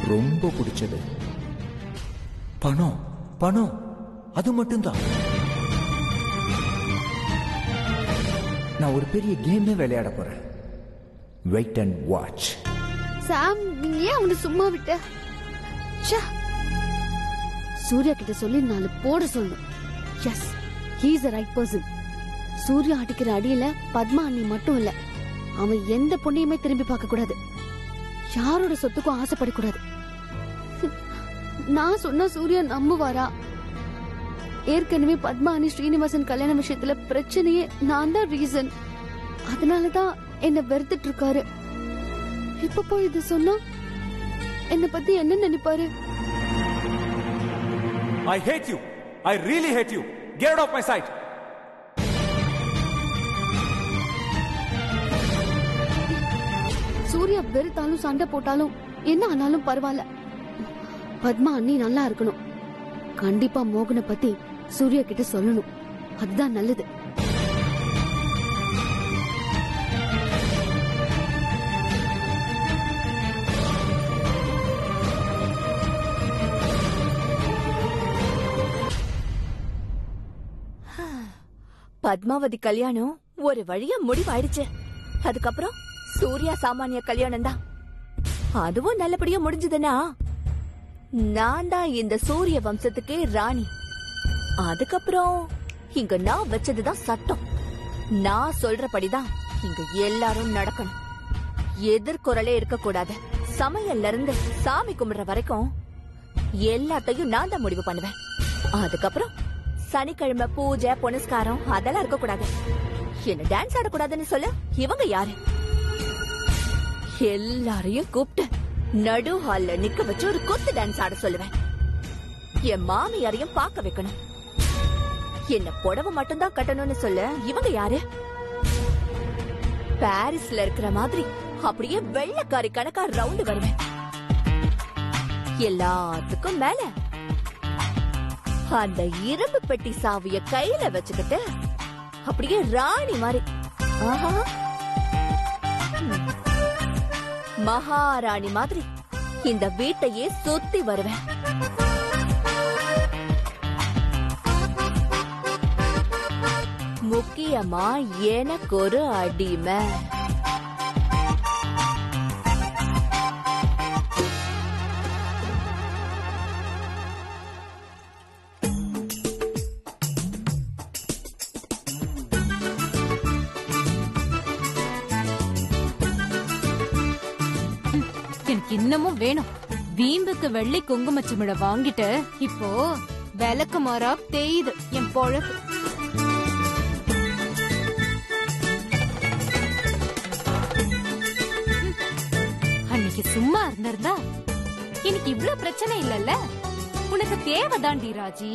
ரொம்ப பிடிச்சது பணம் பணம் அது மட்டும்தான் நான் ஒரு பெரிய கேமே விளையாட போறேன் வெயிட் அண்ட் வாட்ச் சாம் நீ ஏன் அவனை சும்மா விட்ட ச்சே. சூர்யா கிட்ட சொல்லி நாலு போட சொல்லணும் yes he's a right person Surya அடிக்கிற அடியில பத்மா அண்ணி மட்டும் இல்ல அவன் எந்த பொண்ணையுமே திரும்பி பார்க்க கூடாது யாரோட சொத்துக்கும் ஆசைப்படக்கூடாது நான் சொன்னா சூர்யா நம்புவாரா ஏற்கனவே பத்மா அணி ஸ்ரீனிவாசன் கல்யாண விஷயத்துல பிரச்சனையே நான் தான் ரீசன் அதனாலதான் என்ன வெறுத்துட்டு இருக்காரு இப்ப போய் இது சொன்னா என்ன பத்தி என்ன நினைப்பாரு I hate you. I really hate you. Get out of my sight. Surya வெறுத்தாலும் சண்டை போட்டாலும் என்ன ஆனாலும் பரவாயில்ல பத்மா அண்ணி நல்லா இருக்கணும் கண்டிப்பா மோகனை பத்தி சூர்யா கிட்ட சொல்லணும் அதுதான் நல்லது பத்மாவதி கல்யாணம் ஒரு வழியா முடிவாயிடுச்சு அதுக்கப்புறம் சூர்யா சாமானிய கல்யாணம் தான் அதுவும் நல்லபடியா முடிஞ்சதுன்னா நான் தான் இந்த சூரிய வம்சத்துக்கே ராணி அதுக்கப்புறம் இங்க நான் வச்சதுதான் சட்டம் நான் சொல்றபடிதான் இங்க எல்லாரும் நடக்கணும் எதிர்குரலே இருக்கக்கூடாது சமையல்ல இருந்து சாமி கும்பிடுற வரைக்கும் எல்லாத்தையும் நான் தான் முடிவு பண்ணுவேன் அதுக்கப்புறம் சனிக்கிழமை பூஜை புனஸ்காரம் அதெல்லாம் இருக்க கூடாது என்ன டான்ஸ் ஆடக்கூடாதுன்னு சொல்ல இவங்க யாரு எல்லாரையும் கூப்பிட்டு நடு ஹால்ல நிக்க வச்சு ஒரு கொத்து டான்ஸ் ஆட சொல்லுவேன் என் மாமியாரையும் பார்க்க வைக்கணும் என்ன புடவை மட்டும்தான் கட்டணும்னு சொல்ல இவங்க யாரு பாரிஸ்ல இருக்கிற மாதிரி அப்படியே வெள்ளக்காரி கணக்கா ரவுண்டு வருவேன் எல்லாத்துக்கும் மேல அந்த இரும்பு பெட்டி சாவிய கையில வச்சுக்கிட்டு அப்படியே ராணி மாதிரி ஆஹா ம். மகாராணி மாதிரி இந்த வீட்டையே சுத்தி வருவேன் முக்கியமா எனக்கு ஒரு அடிமை எனக்கு இன்னமும் வேணும் வீம்புக்கு வெள்ளி குங்குமச்சிமிழ வாங்கிட்டு இப்போ விளக்கு மாறா தேயுது என் பொழப்பு அன்னைக்கு சும்மா இருந்திருந்தா இன்னைக்கு இவ்ளோ பிரச்சனை இல்லல்ல உனக்கு தேவைதாண்டி ராஜி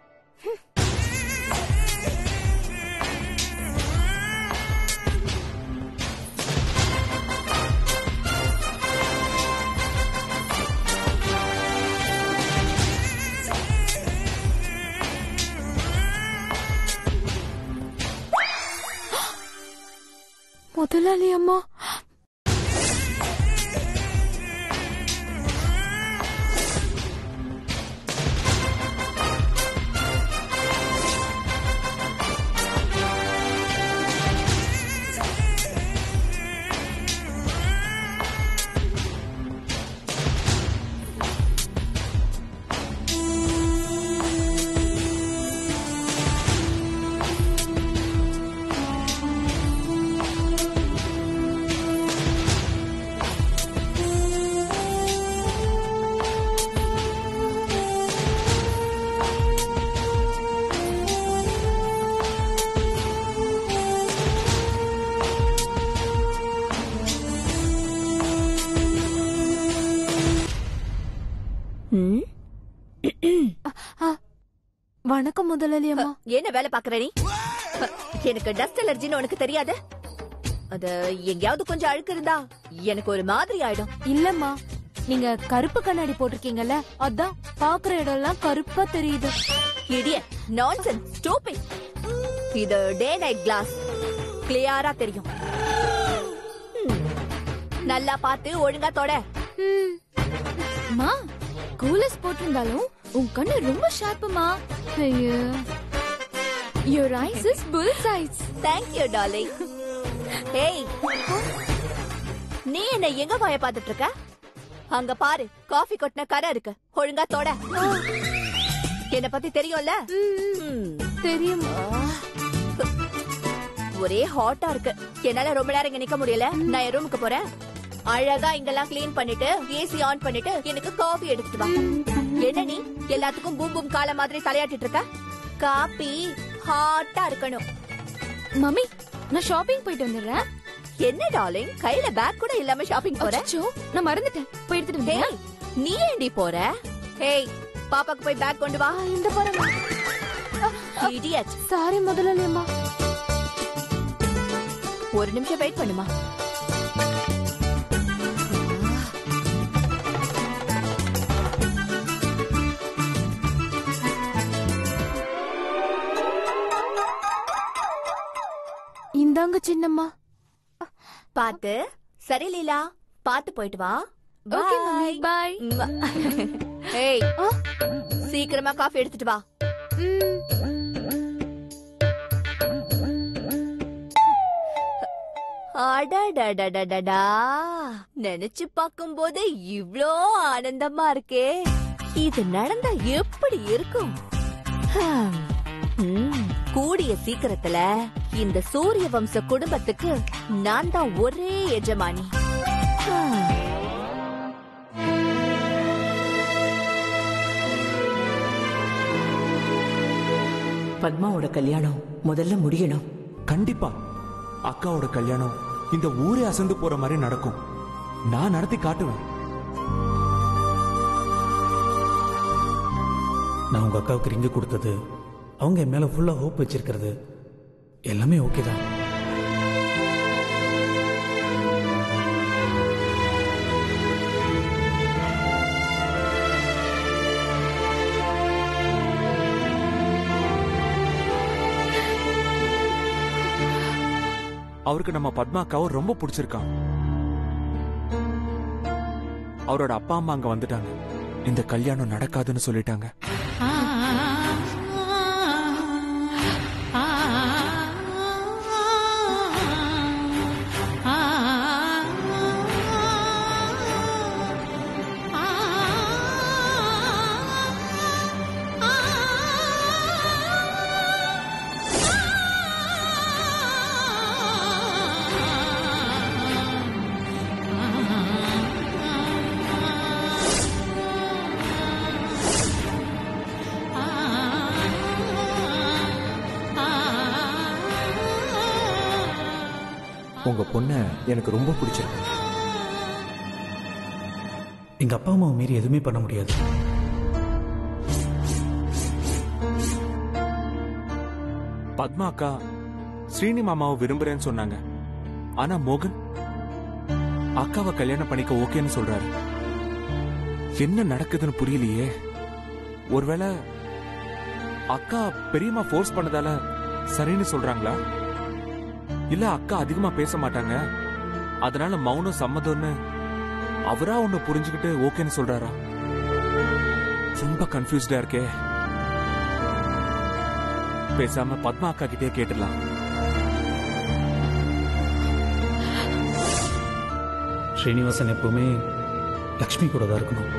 முதலாளி அம்மா ம்? வணக்கம் முதலாளி அம்மா என்ன வேலை பாக்குற நீ எனக்கு டஸ்ட் அலர்ஜின்னு உனக்கு தெரியாது அது எங்கேயாவது கொஞ்சம் அழுக்கு இருந்தா எனக்கு ஒரு மாதிரி ஆயிடும் இல்லம்மா நீங்க கருப்பு கண்ணாடி போட்டிருக்கீங்கல்ல அதான் பாக்குற இடம் எல்லாம் கருப்பா தெரியுது இடியட் நான்சென்ஸ் ஸ்டூபிட் இது டே நைட் கிளாஸ் கிளியரா தெரியும் ம். நல்லா பார்த்து ஒழுங்கா தொட ம். மா கூலஸ் போட்டிருந்தாலும் உன் கண்ணு ரொம்ப ஷார்ப்புமா ஐயோ your eyes is full size thank you darling ஏய் நீ என்ன எங்க வாய பாத்துட்டு இருக்க அங்க பாரு காஃபி கொட்டின கரை இருக்கு ஒழுங்கா தொட என்ன பத்தி தெரியும்ல ம். தெரியும் ஒரே ஹாட்டா இருக்கு என்னால ரொம்ப நேரம் இங்க நிக்க முடியல நான் என் ரூமுக்கு போறேன் அழகா இங்கெல்லாம் க்ளீன் பண்ணிட்டு ஏசி ஆன் பண்ணிட்டு எனக்கு காஃபி எடுத்துட்டு வா என்ன நீ எல்லாத்துக்கும் பூம் பூம் கால மாதிரி தலையாட்டிட்டு இருக்க காபி ஹாட்டா இருக்கணும் மம்மி நான் ஷாப்பிங் போயிட்டு வந்துடுறேன் என்ன டார்லிங் கையில பேக் கூட இல்லாம ஷாப்பிங் போற அச்சோ நான் மறந்துட்டேன் போய் எடுத்துட்டு ஹேய் வந்துடுறேன் நீ ஏண்டி போற ஹேய் பாப்பாக்கு போய் பேக் கொண்டு வா இந்த போறேன் இடியட் சாரி முதலாளியம்மா ஒரு நிமிஷம் வெயிட் பண்ணுமா இந்தாங்க சின்னம்மா பாத்து சரி லீலா பாத்து போயிட்டு வா ஓகே மம்மி Bye. பாய் ஏய் சீக்கிரமா காஃபி எடுத்துட்டு வா அடடடடடடா நினைச்சு பார்க்கும்போது இவ்ளோ ஆனந்தமா இருக்கே இது நடந்தா எப்படி இருக்கும் ஹம். ம், கூடிய சீக்கிரத்துல இந்த சூரிய வம்ச குடும்பத்துக்கு நான் தான் ஒரே எஜமானி ஹம். பத்மாவோட கல்யாணம் முதல்ல முடியணும் கண்டிப்பா அக்காவோட கல்யாணம் இந்த ஊரே அசந்து போற மாதிரி நடக்கும் நான் நடத்தி காட்டுவேன் நான் உங்கள் அக்காவுக்கு ரிங்கு கொடுத்தது அவங்க என் மேலே ஃபுல்லாக ஹோப் வச்சிருக்கிறது எல்லாமே ஓகே தான் அவருக்கு நம்ம பத்மா அக்காவை ரொம்ப பிடிச்சிருக்கான் அவரோட அப்பா அம்மா அங்க வந்துட்டாங்க இந்த கல்யாணம் நடக்காதுன்னு சொல்லிட்டாங்க உங்க பொண்ண எனக்கு ரொம்ப பிடிச்சிருக்கு எங்கள் அப்பா அம்மாவை மீறி எதுவுமே பண்ண முடியாது பத்மா அக்கா ஸ்ரீனி மாமாவை விரும்புறேன்னு சொன்னாங்க ஆனா மோகன் அக்காவை கல்யாணம் பண்ணிக்க ஓகேன்னு சொல்றாரு என்ன நடக்குதுன்னு புரியலையே ஒருவேளை அக்கா பெரியம்மா ஃபோர்ஸ் பண்ணதால சரின்னு சொல்றாங்களா இல்ல அக்கா அதிகமா பேச மாட்டாங்க அதனால மௌனம் சம்மதம்னு அவரா ஒண்ணு புரிஞ்சுக்கிட்டு ஓகேன்னு சொல்றாரா ரொம்ப கன்ஃபியூஸ்டா இருக்கே பேசாம பத்மா அக்கா கிட்டே கேட்டுடலாம் ஸ்ரீனிவாசன் எப்பவுமே லக்ஷ்மி கூட தான் இருக்கணும்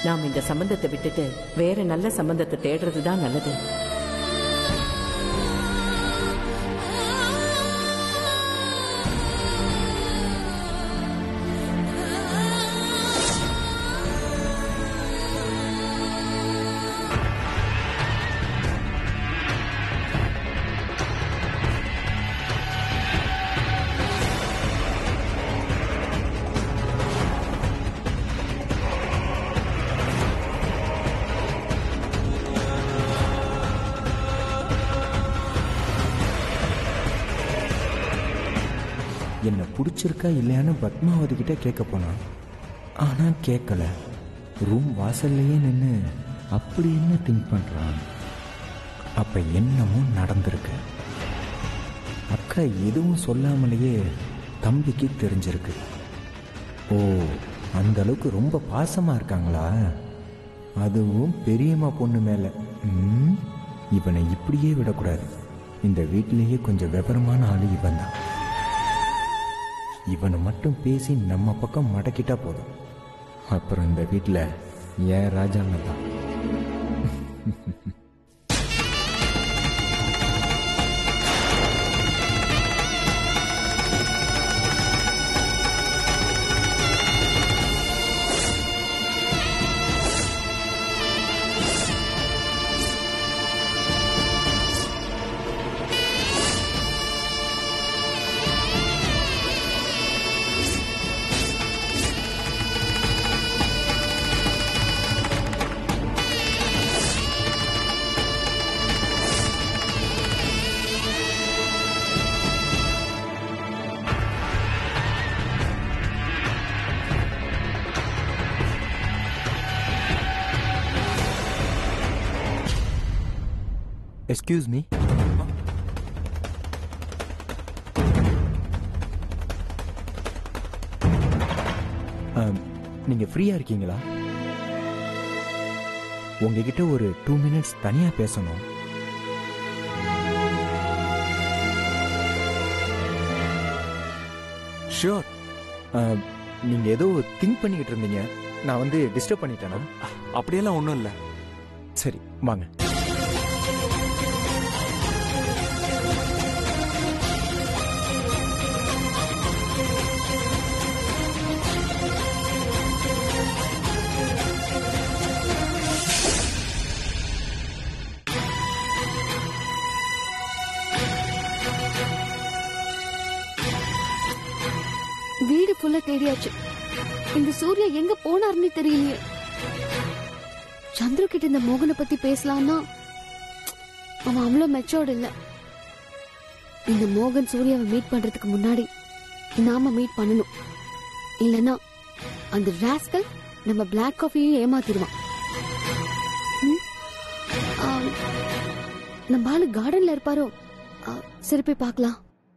நாம் இந்த சம்பந்தத்தை விட்டுட்டு வேற நல்ல சம்பந்தத்தை தேடுறது தான் நல்லது என்னை பிடிச்சிருக்கா இல்லையான்னு பத்மாவதி கிட்ட கேட்க போனான் ஆனா கேட்கல ரூம் வாசல்லையே நின்று அப்படி என்ன திங்க் பண்றான் அப்ப என்னமோ நடந்திருக்கு அக்கா எதுவும் சொல்லாமலேயே தம்பிக்கு தெரிஞ்சிருக்கு ஓ அந்த அளவுக்கு ரொம்ப பாசமா இருக்காங்களா அதுவும் பெரியம்மா பொண்ணு மேல ம், இவனை இப்படியே விடக்கூடாது இந்த வீட்டிலேயே கொஞ்சம் விவரமான ஆளு இவன் தான் இவனை மட்டும் பேசி நம்ம பக்கம் மடக்கிட்டா போதும் அப்புறம் இந்த வீட்டில் ஏன் ராஜாங்க தான் எஸ்கியூஸ் மீ நீங்க ஃப்ரீயா இருக்கீங்களா உங்ககிட்ட ஒரு டூ மினிட்ஸ் தனியா பேசணும் ஷியோர் அஹ், நீங்க ஏதோ திங்க் பண்ணிக்கிட்டு இருந்தீங்க நான் வந்து டிஸ்டர்ப் பண்ணிட்டேனா அப்படியெல்லாம் ஒன்றும் இல்லை சரி வாங்க வீடு ஃபுல்லா தேடியாச்சு இந்த சூர்யா எங்க போனாருன்னு தெரியலையே சந்துரு கிட்ட இந்த மோகனை பத்தி பேசலாம்னா அவன் அவ்வளவு மெச்சோர்டு இல்ல இந்த மோகன் சூர்யாவை மீட் பண்றதுக்கு முன்னாடி நாம மீட் பண்ணணும் இல்லனா அந்த ராஸ்கல் நம்ம பிளாக் காஃபியும் ஏமாத்திடுவான் ம்? ஆம், நம்ம ஆளு கார்டன்ல இருப்பாரோ ஆ, சரி போய் பார்க்கலாம்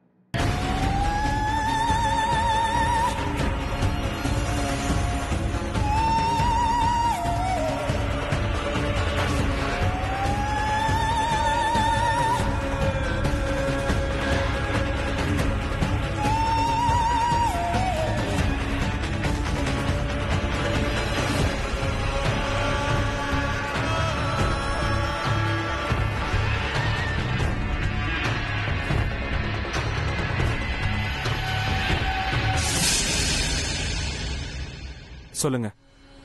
சொல்லுங்க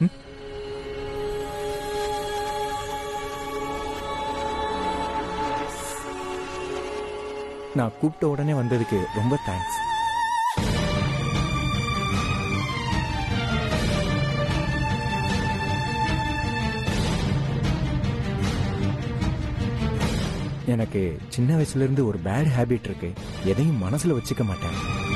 நான் கூப்பிட்ட உடனே வந்ததுக்கு ரொம்ப தேங்க்ஸ் எனக்கு சின்ன வயசுல இருந்து ஒரு பேட் ஹேபிட் இருக்கு எதையும் மனசுல வச்சுக்க மாட்டேன்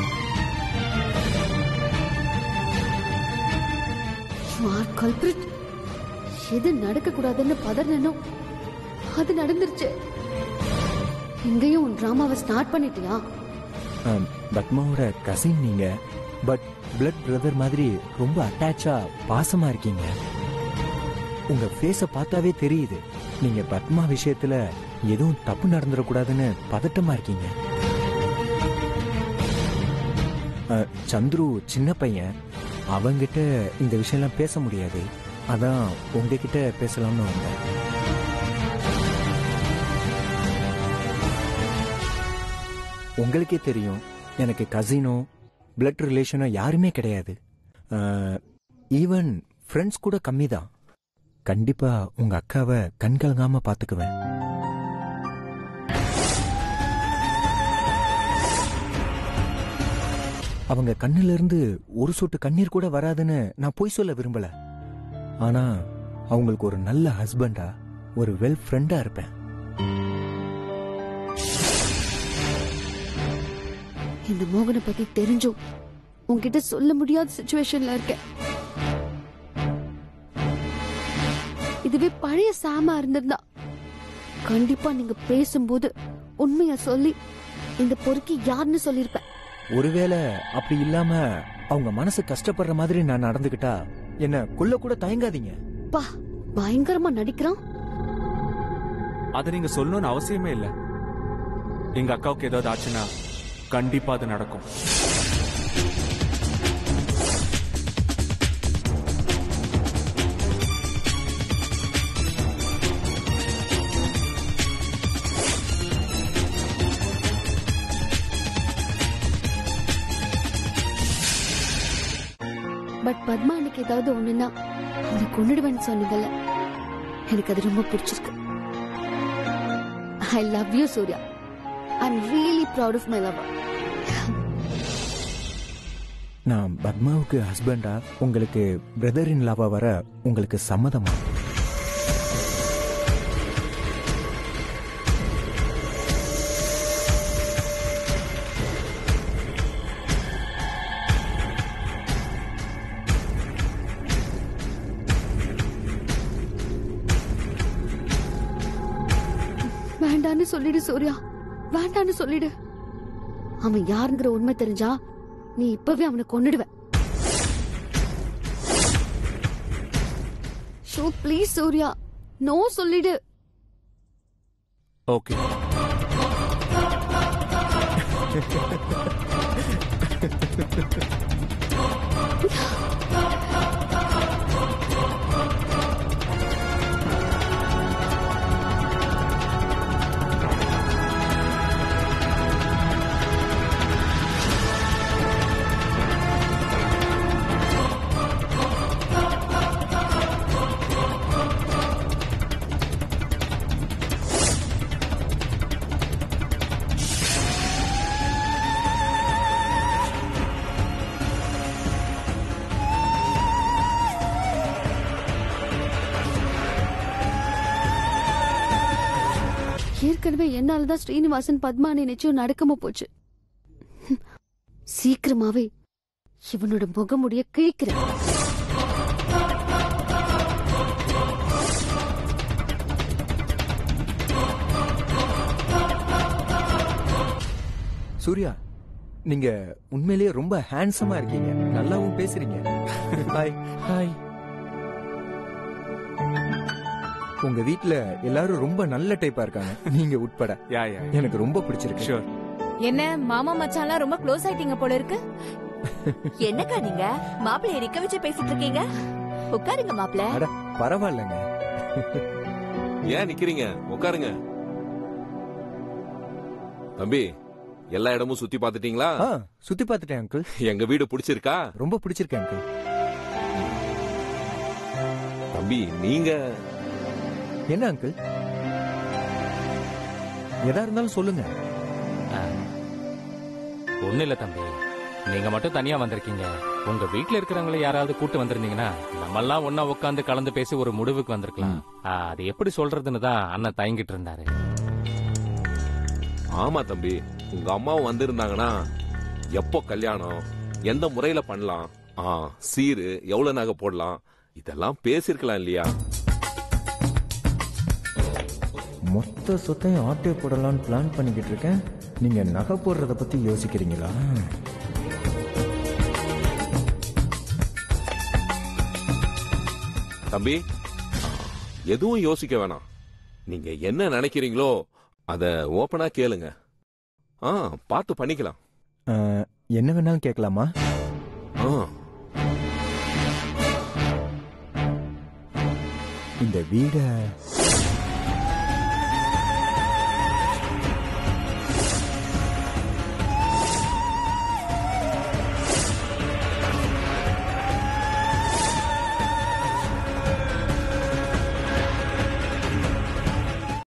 You are culprit. எது நடக்க கூடாதுன்னு பதறனோ அது நடந்துருச்சு இங்கேயும் உன் டிராமாவை ஸ்டார்ட் பண்ணிட்டியா ஆம், பத்மாவோட கசின் நீங்க பட் பிளட் பிரதர் மாதிரி ரொம்ப அட்டாச்சா பாசமா இருக்கீங்க உங்க ஃபேஸ பார்த்தாவே தெரியுது நீங்க பத்மா விஷயத்துல எதுவும் தப்பு நடந்துடக்கூடாதுன்னு பதட்டமா இருக்கீங்க அ, சந்துரு சின்ன பையன் அவங்கிட்ட இந்த விஷயம்லாம் பேச முடியாது அதான் உங்ககிட்ட பேசலாம்னு வந்தேன் உங்களுக்கே தெரியும் எனக்கு கசினோ பிளட் ரிலேஷனோ யாருமே கிடையாது ஈவன் ஃப்ரெண்ட்ஸ் கூட கம்மி தான் கண்டிப்பா உங்க அக்காவை கண்கலங்காம பாத்துக்குவேன் அவங்க கண்ணுல இருந்து ஒரு சொட்டு கண்ணீர் கூட வராதுன்னு நான் பொய் சொல்ல விரும்பல ஆனா அவங்களுக்கு ஒரு நல்ல ஹஸ்பண்டா ஒரு வெல் ஃப்ரெண்டா இருப்பேன் இந்த மோகனை பத்தி தெரிஞ்சும் உன்கிட்ட சொல்ல முடியாத சுச்சுவேஷன்ல இருக்கேன் இதுவே பழைய சாமா இருந்திருந்தா கண்டிப்பா நீங்க பேசும்போது உண்மைய சொல்லி இந்த பொறுக்கி யாருன்னு சொல்லிருப்பேன் ஒருவேளை அப்படி இல்லாம அவங்க மனசு கஷ்டப்படுற மாதிரி நான் நடந்துக்கிட்டா என்ன கொல்ல கூட தயங்காதீங்க பா பயங்கரமா நடிக்கிறான் அதை நீங்க சொல்லணும்னு அவசியமே இல்ல எங்க அக்காவுக்கு ஏதாவது ஆச்சுன்னா கண்டிப்பா அது நடக்கும் பட் பத்மா எனக்கு ஏதாவது ஒண்ணுன்னா அவனை கொண்டுடுவேன்னு சொன்னீங்கல்ல எனக்கு அது ரொம்ப பிடிச்சிருக்கு I love you Surya I am really proud of my love நான் பத்மாவுக்கு ஹஸ்பண்டா உங்களுக்கு பிரதர் இன் லாவா வர உங்களுக்கு சம்மதமா வேண்டான்னு சொல்லிடு சூர்யா வேண்டான்னு சொல்லிடு அவன் யாருங்கிற உண்மை தெரிஞ்சா நீ இப்பவே அவனை கொன்னுடுவ ஷோ ப்ளீஸ் சூர்யா நோ சொல்லிடு ஓகே ஏற்கனவே என்னாலதான் ஸ்ரீனிவாசன் பத்மானி நிச்சயம் நடக்காம போச்சு ஹம். சீக்கிரமாவே இவனோட முகமுடிய கிழிக்கிறேன் சூர்யா நீங்க உண்மையிலேயே ரொம்ப ஹேண்ட்ஸமா இருக்கீங்க நல்லாவும் பேசுறீங்க ஹாய் ஹாய் உங்க வீட்ல எல்லாரும் ரொம்ப நல்ல டைப்பா இருக்காங்க நீங்க உட்பட யா யா எனக்கு ரொம்ப பிடிச்சிருக்கு ஷூர் என்ன மாமா மச்சான்லாம் ரொம்ப க்ளோஸ் ஆயிட்டீங்க போல இருக்கு என்னக்கா நீங்க மாப்பிள்ளைய நிக்க வச்சு பேசிட்டு இருக்கீங்க உட்காருங்க மாப்பிள்ள அட பரவாயில்லைங்க ஏன் நிக்கிறீங்க உட்காருங்க தம்பி எல்லா இடமும் சுத்தி பார்த்துட்டீங்களா ஆ சுத்தி பார்த்துட்டேன் அங்கிள் எங்க வீடு பிடிச்சிருக்கா ரொம்ப பிடிச்சிருக்கேன் அங்கிள் தம்பி நீங்க என்ன அங்கிள் எதா இருந்தாலும் சொல்லுங்க ஒண்ணு இல்ல தம்பி நீங்க மட்டும் தனியா வந்திருக்கீங்க உங்க வீட்ல இருக்கிறவங்கள யாராவது கூட்டு வந்திருந்தீங்கன்னா நம்மெல்லாம் ஒன்னா உட்காந்து கலந்து பேசி ஒரு முடிவுக்கு வந்திருக்கலாம் ஆ, அது எப்படி சொல்றதுன்னு தான் அண்ணன் தயங்கிட்டு இருந்தாரு ஆமா தம்பி உங்க அம்மாவும் வந்திருந்தாங்கன்னா எப்போ கல்யாணம் எந்த முறையில பண்ணலாம் ஆ சீரு எவ்வளவு நகை போடலாம் இதெல்லாம் பேசிருக்கலாம் இல்லையா மொத்த சொத்தையும் ஆட்டே போடலாம்னு பிளான் பண்ணிக்கிட்டு இருக்கேன் நீங்க நகை போடுறத பத்தி யோசிக்கிறீங்களா தம்பி ஆ, எதுவும் யோசிக்க வேணாம் நீங்க என்ன நினைக்கிறீங்களோ அத ஓபனா கேளுங்க ஆ பார்த்து பண்ணிக்கலாம் ஆ, என்ன வேணாலும் கேட்கலாமா ஆ இந்த வீடை